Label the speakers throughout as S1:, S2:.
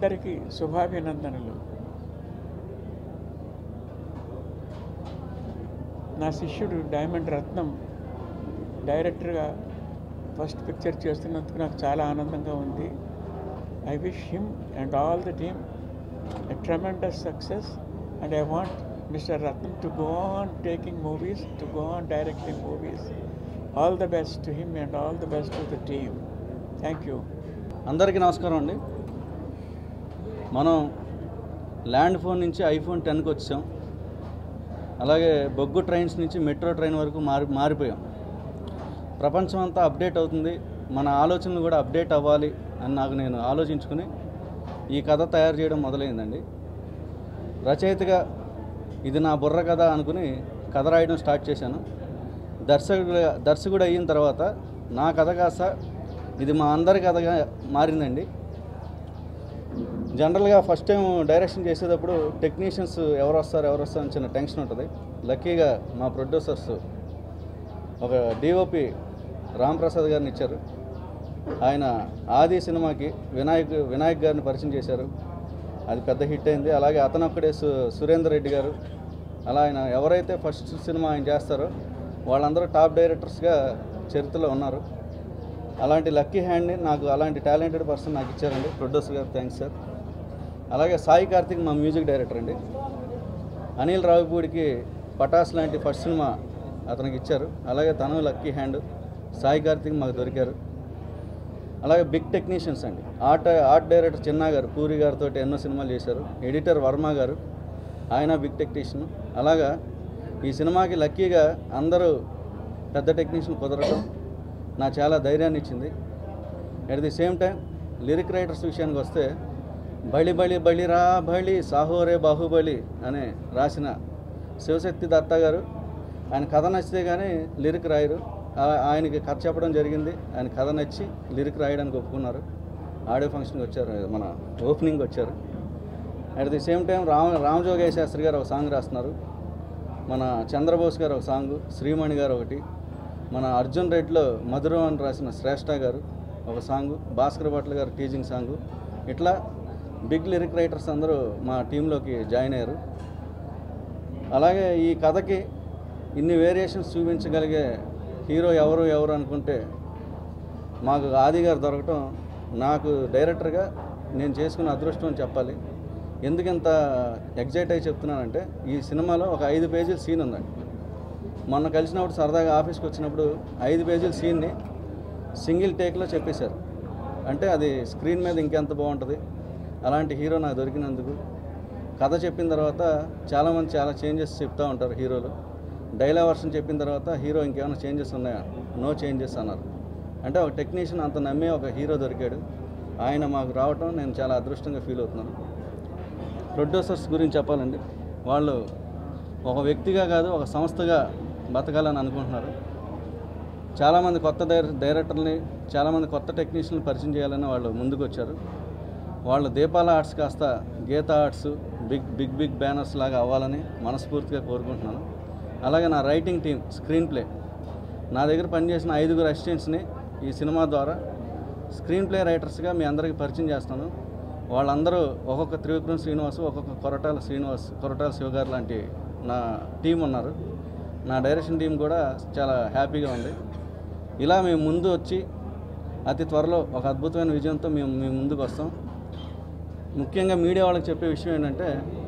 S1: అందరికీ శుభాభినందనలు నా శిష్యుడు డైమండ్ రత్నం డైరెక్టర్గా ఫస్ట్ పిక్చర్ చేస్తున్నందుకు నాకు చాలా ఆనందంగా ఉంది I wish him and all the team a tremendous success and I want mister Ratnam to go on taking movies to go on directing movies all the best to him and all the best to the team thank you
S2: అందరికీ నమస్కారం అండి మనం land phone నుంచి iPhone టెన్కి వచ్చాం అలాగే బొగ్గు trains నుంచి మెట్రో ట్రైన్ వరకు మారి మారిపోయాం ప్రపంచం అంతా అప్డేట్ అవుతుంది మన ఆలోచనలు కూడా అప్డేట్ అవ్వాలి అని నాకు నేను ఆలోచించుకుని ఈ కథ తయారు చేయడం మొదలైందండి రచయితగా ఇది నా బుర్ర కథ అనుకుని కథ రాయడం స్టార్ట్ చేశాను దర్శకుడు దర్శకుడు అయిన తర్వాత నా కథ కాస్త ఇది మా అందరి కథగా మారిందండి జనరల్గా ఫస్ట్ టైం డైరెక్షన్ చేసేటప్పుడు టెక్నీషియన్స్ ఎవరు వస్తారు ఎవరు వస్తారు అని చిన్న టెన్షన్ ఉంటుంది లక్కీగా మా ప్రొడ్యూసర్స్ ఒక డిఓపి రామ్ ప్రసాద్ గారిని ఇచ్చారు ఆయన ఆది సినిమాకి వినాయక్ వినాయక్ గారిని పరిచయం చేశారు అది పెద్ద హిట్ అయింది అలాగే అతనొక్కడే సు సురేందర్ రెడ్డి గారు అలా ఆయన ఎవరైతే ఫస్ట్ సినిమా ఆయన చేస్తారో వాళ్ళందరూ టాప్ డైరెక్టర్స్గా చరిత్రలో ఉన్నారు అలాంటి లక్కీ హ్యాండ్ని నాకు అలాంటి టాలెంటెడ్ పర్సన్ నాకు ఇచ్చారండి ప్రొడ్యూసర్ గారు థ్యాంక్స్ సార్ అలాగే సాయి కార్తిక్ మా మ్యూజిక్ డైరెక్టర్ అండి అనిల్ రావిపూడికి పటాస్ లాంటి ఫస్ట్ సినిమా అతనికి ఇచ్చారు అలాగే తను లక్కీ హ్యాండ్ సాయి కార్తిక్ మాకు దొరికారు అలాగే బిగ్ టెక్నీషియన్స్ అండి art art director Chinna garu Puri గారితో ఎన్నో సినిమాలు చేశారు ఎడిటర్ వర్మ గారు ఆయన బిగ్ టెక్నీషియన్ అలాగా ఈ సినిమాకి లక్కీగా అందరూ పెద్ద టెక్నీషియన్ కుదరటం నా చాలా ధైర్యాన్ని ఇచ్చింది at the same time lyric writers విషయానికి వస్తే బలి బలి బలిరా బలి సాహోరే బాహుబలి అని రాసిన శివశక్తి దత్తా గారు ఆయన కథ నచ్చితే కానీ లిరిక్ రాయరు ఆ- ఆయనకి కథ చెప్పడం జరిగింది ఆయన కథ నచ్చి లిరిక్ రాయడానికి ఒప్పుకున్నారు ఆడియో ఫంక్షన్కి వచ్చారు మన ఓపెనింగ్ వచ్చారు at the same time Rama Ramajogayya Sastry garu ఒక సాంగ్ రాస్తున్నారు మన చంద్రబోస్ గారు ఒక సాంగ్ శ్రీమణి గారు ఒకటి మన అర్జున్ రెడ్డిలో మధురం అని రాసిన శ్రేష్ఠ గారు ఒక song Bhaskar Bhatla garu teaching song ఇట్లా బిగ్ లిరిక్ రైటర్స్ అందరూ మా టీంలోకి జాయిన్ అయ్యారు అలాగే ఈ కథకి ఇన్ని వేరియేషన్స్ చూపించగలిగే హీరో ఎవరు ఎవరు అనుకుంటే మాకు ఆది గారు దొరకటం నాకు డైరెక్టర్గా నేను చేసుకున్న అదృష్టం అని చెప్పాలి ఎందుకు ఇంత ఎగ్జైట్ అయి చెప్తున్నానంటే ఈ సినిమాలో ఒక ఐదు పేజీల సీన్ ఉందండి మొన్న కలిసినప్పుడు సరదాగా ఆఫీస్కి వచ్చినప్పుడు ఐదు పేజీల సీన్ని సింగిల్ టేక్లో చెప్పేశారు అంటే అది స్క్రీన్ మీద ఇంకెంత బాగుంటుంది అలాంటి హీరో నాకు దొరికినందుకు కథ చెప్పిన తర్వాత చాలామంది చాలా చేంజెస్ చెప్తూ ఉంటారు హీరోలు డైలాగ్ వర్షన్ చెప్పిన తర్వాత హీరో ఇంకేమైనా చేంజెస్ ఉన్నాయా నో చేంజెస్ అన్నారు అంటే ఒక టెక్నీషియన్ అంత నమ్మే ఒక హీరో దొరికాడు ఆయన మాకు రావటం నేను చాలా అదృష్టంగా ఫీల్ అవుతున్నాను ప్రొడ్యూసర్స్ గురించి చెప్పాలండి వాళ్ళు ఒక వ్యక్తిగా కాదు ఒక సంస్థగా బతకాలని అనుకుంటున్నారు చాలామంది కొత్త డైర డైరెక్టర్ని చాలామంది కొత్త టెక్నీషియన్లు పరిచయం చేయాలని వాళ్ళు ముందుకు వచ్చారు వాళ్ళు దీపాల ఆర్ట్స్ కాస్త Geetha arts big big big banners లాగా అవ్వాలని మనస్ఫూర్తిగా కోరుకుంటున్నాను అలాగే నా రైటింగ్ టీం స్క్రీన్ ప్లే నా దగ్గర పనిచేసిన ఐదుగురు అసిస్టెంట్స్ని ఈ సినిమా ద్వారా స్క్రీన్ ప్లే రైటర్స్గా మీ అందరికీ పరిచయం చేస్తాను వాళ్ళందరూ ఒక్కొక్క త్రివిక్రమ్ శ్రీనివాస్ ఒక్కొక్క కొరటాల శ్రీనివాస్ కొరటాల శివగారు లాంటి నా టీం ఉన్నారు నా డైరెక్షన్ టీం కూడా చాలా హ్యాపీగా ఉంది ఇలా మేము ముందు వచ్చి అతి త్వరలో ఒక అద్భుతమైన విజయంతో మేము మీ ముందుకు వస్తాం ముఖ్యంగా మీడియా వాళ్ళకి చెప్పే విషయం ఏంటంటే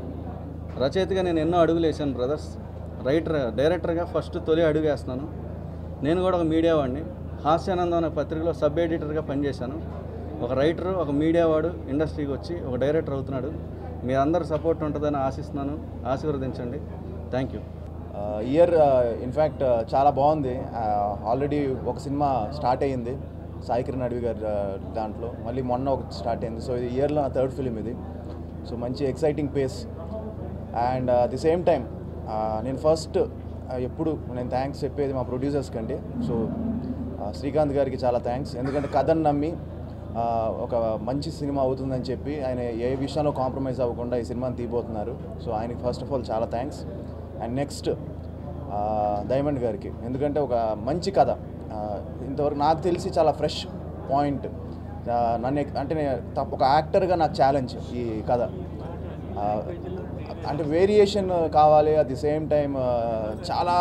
S2: రచయితగా నేను ఎన్నో అడుగులు వేసాను బ్రదర్స్ రైటర్ డైరెక్టర్గా ఫస్ట్ తొలి అడుగు వేస్తున్నాను నేను కూడా ఒక మీడియా వాడిని హాస్యానందం అనే పత్రికలో సబ్ ఎడిటర్గా పనిచేశాను ఒక రైటర్ ఒక మీడియా వాడు ఇండస్ట్రీకి వచ్చి ఒక డైరెక్టర్ అవుతున్నాడు మీ అందరి సపోర్ట్ ఉంటుందని ఆశిస్తున్నాను ఆశీర్వదించండి థ్యాంక్ యూ
S3: ఇయర్ ఇన్ఫ్యాక్ట్ చాలా బాగుంది ఆల్రెడీ ఒక సినిమా స్టార్ట్ అయ్యింది సాయి కిరణ్ అడవి గారి uh, దాంట్లో మళ్ళీ మొన్న ఒకటి స్టార్ట్ అయింది సో ఇది ఇయర్లో నా థర్డ్ ఫిలిం ఇది సో మంచి exciting pace and the same time నేను ఫస్ట్ ఎప్పుడు నేను థ్యాంక్స్ చెప్పేది మా ప్రొడ్యూసర్స్ కండి సో శ్రీకాంత్ గారికి చాలా థ్యాంక్స్ ఎందుకంటే కథను నమ్మి ఆ, ఒక మంచి సినిమా అవుతుందని చెప్పి ఆయన ఏ విషయంలో కాంప్రమైజ్ అవ్వకుండా ఈ సినిమాని తీయబోతున్నారు సో ఆయనకి ఫస్ట్ ఆఫ్ ఆల్ చాలా థ్యాంక్స్ అండ్ నెక్స్ట్ డైమండ్ గారికి ఎందుకంటే ఒక మంచి కథ ఆ, ఇంతవరకు నాకు తెలిసి చాలా ఫ్రెష్ పాయింట్ ఆ, నన్ను ఎక్- అంటే నేను తప్ప- ఒక యాక్టర్గా నాకు ఛాలెంజ్ ఈ కథ ఆ, అంటే వేరియేషన్ కావాలి అట్ ది సేమ్ టైం చాలా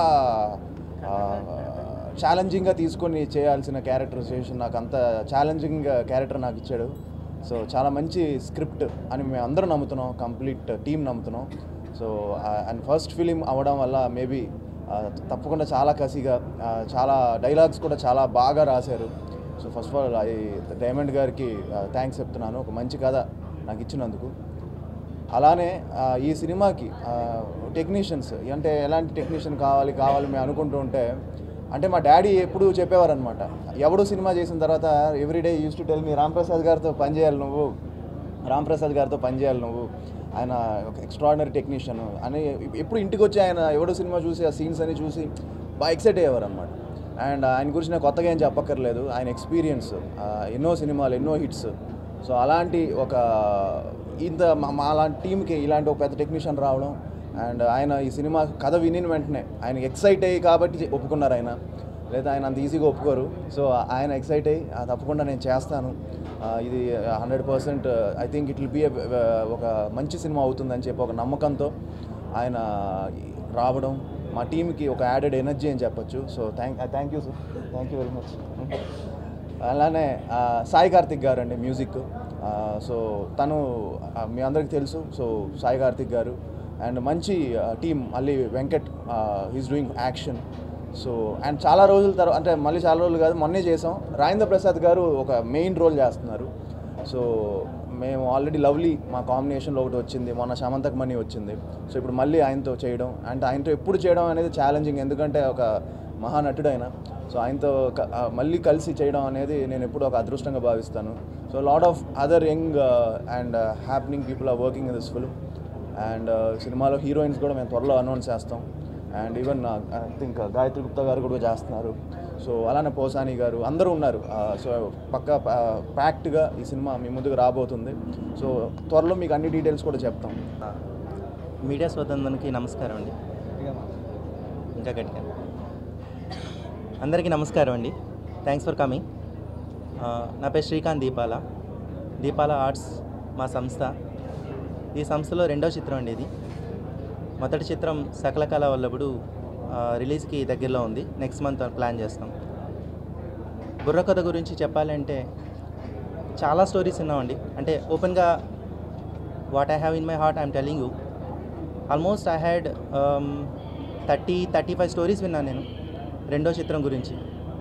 S3: ఛాలెంజింగ్గా తీసుకొని చేయాల్సిన క్యారెక్టరైజేషన్ నాకు అంత ఛాలెంజింగ్ క్యారెక్టర్ నాకు ఇచ్చాడు సో చాలా మంచి స్క్రిప్ట్ అని మేము అందరం నమ్ముతున్నాం కంప్లీట్ టీం నమ్ముతున్నాం సో అండ్ ఫస్ట్ ఫిలిం అవ్వడం వల్ల మేబీ తప్పకుండా చాలా కసిగా ఆ, చాలా డైలాగ్స్ కూడా చాలా బాగా రాశారు so first of all I Diamond గారికి థ్యాంక్స్ చెప్తున్నాను ఒక మంచి కథ నాకు ఇచ్చినందుకు అలానే ఆ, ఈ సినిమాకి టెక్నీషియన్స్ అంటే ఎలాంటి టెక్నీషియన్ కావాలి కావాలి మేము అనుకుంటూ ఉంటే అంటే మా డాడీ ఎప్పుడు చెప్పేవారు అనమాట ఎవడు సినిమా చేసిన తర్వాత everyday use to tell me Ramprasad గారితో పనిచేయాలి నువ్వు రాంప్రసాద్ గారితో పనిచేయాలి నువ్వు ఆయన ఒక ఎక్స్ట్రాడినరీ టెక్నీషియన్ అని ఎప్పుడు ఇంటికి వచ్చి ఆయన ఎవడో సినిమా చూసి ఆ సీన్స్ అని చూసి బాగా ఎక్సైట్ అయ్యేవారు అనమాట అండ్ ఆయన గురించి నాకు కొత్తగా ఏం చెప్పక్కర్లేదు ఆయన ఎక్స్పీరియన్స్ ఎన్నో సినిమాలు ఎన్నో హిట్స్ సో అలాంటి ఒక ఇంత మా మా లాంటి టీంకి ఇలాంటి ఒక పెద్ద టెక్నీషియన్ రావడం అండ్ ఆయన ఈ సినిమా కథ వినిన వెంటనే ఆయన ఎక్సైట్ అయ్యి కాబట్టి చే- ఒప్పుకున్నారు ఆయన లేదా ఆయన అంత ఈజీగా ఒప్పుకోరు సో ఆయన ఎక్సైట్ అయ్యి "ఆ, తప్పకుండా నేను చేస్తాను ఆ, ఇది hundred percent I think it will be ఒక మంచి సినిమా అవుతుందని చెప్పి ఒక నమ్మకంతో ఆయన రావడం మా టీంకి ఒక యాడెడ్ ఎనర్జీ అని చెప్పొచ్చు so thank thank you sir thank you very much అలానే ఆ, సాయి కార్తిక్ గారు అండి మ్యూజిక్ ఆ, సో తను ఆ, మీ అందరికీ తెలుసు సో సాయి కార్తిక్ గారు అండ్ మంచి టీం మళ్ళీ Venkat is doing action so and చాలా రోజుల తర్వాత అంటే మళ్ళీ చాలా రోజులు కాదు మొన్నే చేసాం రాజేంద్ర ప్రసాద్ గారు ఒక మెయిన్ రోల్ చేస్తున్నారు సో మేము ఆల్రెడీ లవ్లీ మా కాంబినేషన్లో ఒకటి వచ్చింది మొన్న శమంతక్ మనీ వచ్చింది సో ఇప్పుడు మళ్ళీ ఆయనతో చేయడం అంటే ఆయనతో ఎప్పుడు చేయడం అనేది ఛాలెంజింగ్ ఎందుకంటే ఒక మహానటుడు ఆయన సో ఆయనతో క- ఆ, మళ్ళీ కలిసి చేయడం అనేది నేను ఎప్పుడూ ఒక అదృష్టంగా భావిస్తాను so lot of other young and happening people are working in this film and సినిమాలో హీరోయిన్స్ కూడా మేము త్వరలో అనౌన్స్ చేస్తాం and even I think Gayatri Gupta garu కూడా చేస్తున్నారు సో అలానే పోసాని గారు అందరూ ఉన్నారు సో పక్క ప్యాక్ట్గా ఈ సినిమా మీ ముందుకు రాబోతుంది సో త్వరలో మీకు అన్ని డీటెయిల్స్ కూడా చెప్తాం
S4: మీడియా సోదరునికి నమస్కారం అండి ఇంకా గట్టిగా అందరికీ నమస్కారం అండి థ్యాంక్స్ ఫర్ కమింగ్ నా పేరు శ్రీకాంత్ దీపాల దీపాల ఆర్ట్స్ మా సంస్థ ఈ సంస్థలో రెండో చిత్రం అండి ఇది మొదటి చిత్రం సకల కళ వల్లభుడు ఆ, రిలీజ్కి దగ్గరలో ఉంది నెక్స్ట్ మంత్ ప్లాన్ చేస్తాం బుర్రకథ గురించి చెప్పాలంటే చాలా స్టోరీస్ విన్నామండి అంటే ఓపెన్గా what I have in my heart I'm telling you almost I had thirty thirty five stories విన్నాను నేను రెండో చిత్రం గురించి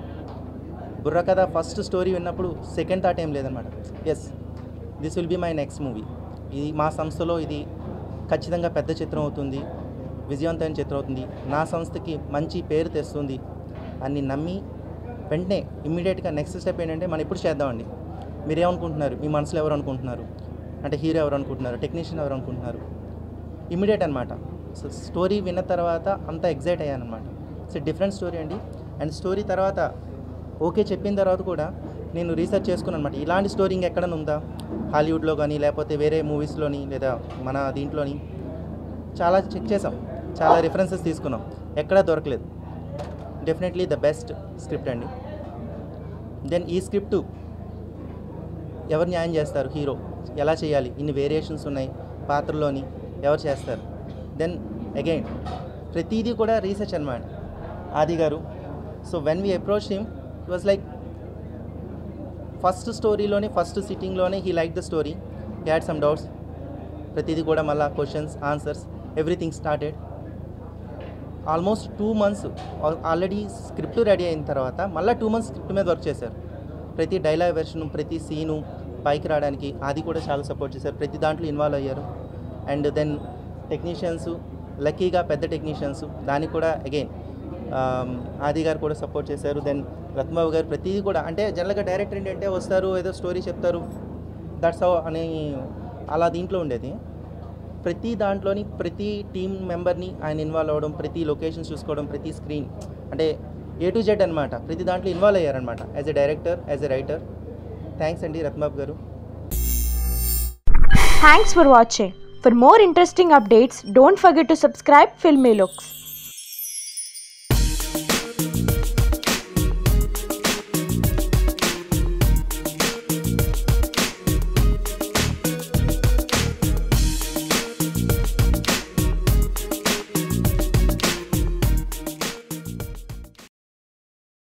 S4: బుర్రకథ ఫస్ట్ స్టోరీ విన్నప్పుడు సెకండ్ థాట్ ఏం లేదనమాట yes this will be my next movie ఇది మా సంస్థలో ఇది ఖచ్చితంగా పెద్ద చిత్రం అవుతుంది విజయవంతమైన చిత్రం అవుతుంది నా సంస్థకి మంచి పేరు తెస్తుంది అని నమ్మి వెంటనే ఇమ్మీడియట్గా నెక్స్ట్ స్టెప్ ఏంటంటే మనం ఇప్పుడు చేద్దామండి మీరేమనుకుంటున్నారు మీ మనసులో ఎవరు అనుకుంటున్నారు అంటే హీరో ఎవరు అనుకుంటున్నారు టెక్నీషియన్ ఎవరు అనుకుంటున్నారు ఇమ్మీడియట్ అనమాట సో స్టోరీ విన్న తర్వాత అంత ఎగ్జైట్ అయ్యాను అనమాట సో డిఫరెంట్ స్టోరీ అండి అండ్ స్టోరీ తర్వాత ఓకే చెప్పిన తర్వాత కూడా నేను రీసెర్చ్ చేసుకున్నాను అనమాట ఇలాంటి స్టోరీ ఇంకెక్కడైనా ఉందా హాలీవుడ్లో కానీ లేకపోతే వేరే మూవీస్లోని లేదా మన దీంట్లోని చాలా చెక్ చేసాం చాలా రిఫరెన్సెస్ తీసుకున్నాం ఎక్కడా దొరకలేదు డెఫినెట్లీ ద బెస్ట్ స్క్రిప్ట్ అండి దెన్ ఈ స్క్రిప్ట్ ఎవరు న్యాయం చేస్తారు హీరో ఎలా చేయాలి ఇన్ని వేరియేషన్స్ ఉన్నాయి పాత్రలోని ఎవరు చేస్తారు దెన్ అగైన్ ప్రతిదీ కూడా రీసెర్చ్ అనమాట Aadi garu so when we approach him it was like first స్టోరీలోనే ఫస్ట్ సిట్టింగ్లోనే he like the story he had some doubts ప్రతిదీ కూడా మళ్ళీ questions answers everything started almost two months already script ready అయిన తర్వాత మళ్ళీ టూ మంత్స్ స్క్రిప్ట్ మీద work చేశారు ప్రతి డైలాగ్ వెర్షన్ ప్రతి సీను పైకి రావడానికి అది కూడా చాలా సపోర్ట్ చేశారు ప్రతి దాంట్లో ఇన్వాల్వ్ అయ్యారు అండ్ దెన్ టెక్నీషియన్స్ లక్కీగా పెద్ద టెక్నీషియన్స్ దానికి కూడా అగైన్ ఆది గారు కూడా సపోర్ట్ చేశారు దెన్ రత్నబాబు గారు ప్రతిదీ కూడా అంటే జనరల్గా డైరెక్టర్ ఏంటంటే వస్తారు ఏదో స్టోరీ చెప్తారు దట్స్ హౌ అని అలా దీంట్లో ఉండేది ప్రతి దాంట్లోని ప్రతి టీం మెంబర్ని ఆయన ఇన్వాల్వ్ అవ్వడం ప్రతి లొకేషన్స్ చూసుకోవడం ప్రతి స్క్రీన్ అంటే ఏ టు జెడ్ అనమాట ప్రతి దాంట్లో ఇన్వాల్వ్ అయ్యారనమాట as a director as a writer thanks అండి రత్నబాబు గారు
S5: Thanks for watching. For more interesting updates, don't forget to subscribe Filmy Looks.